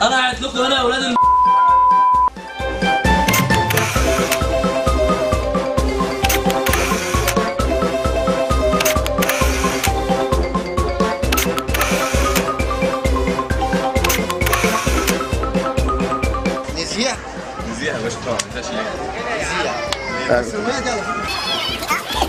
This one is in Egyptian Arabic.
انا قاعد لكم هنا يا اولاد ال... نزيع نزيع يا باشا طبعا ما فيهاش ايه نزيع بس المية دي على فكرة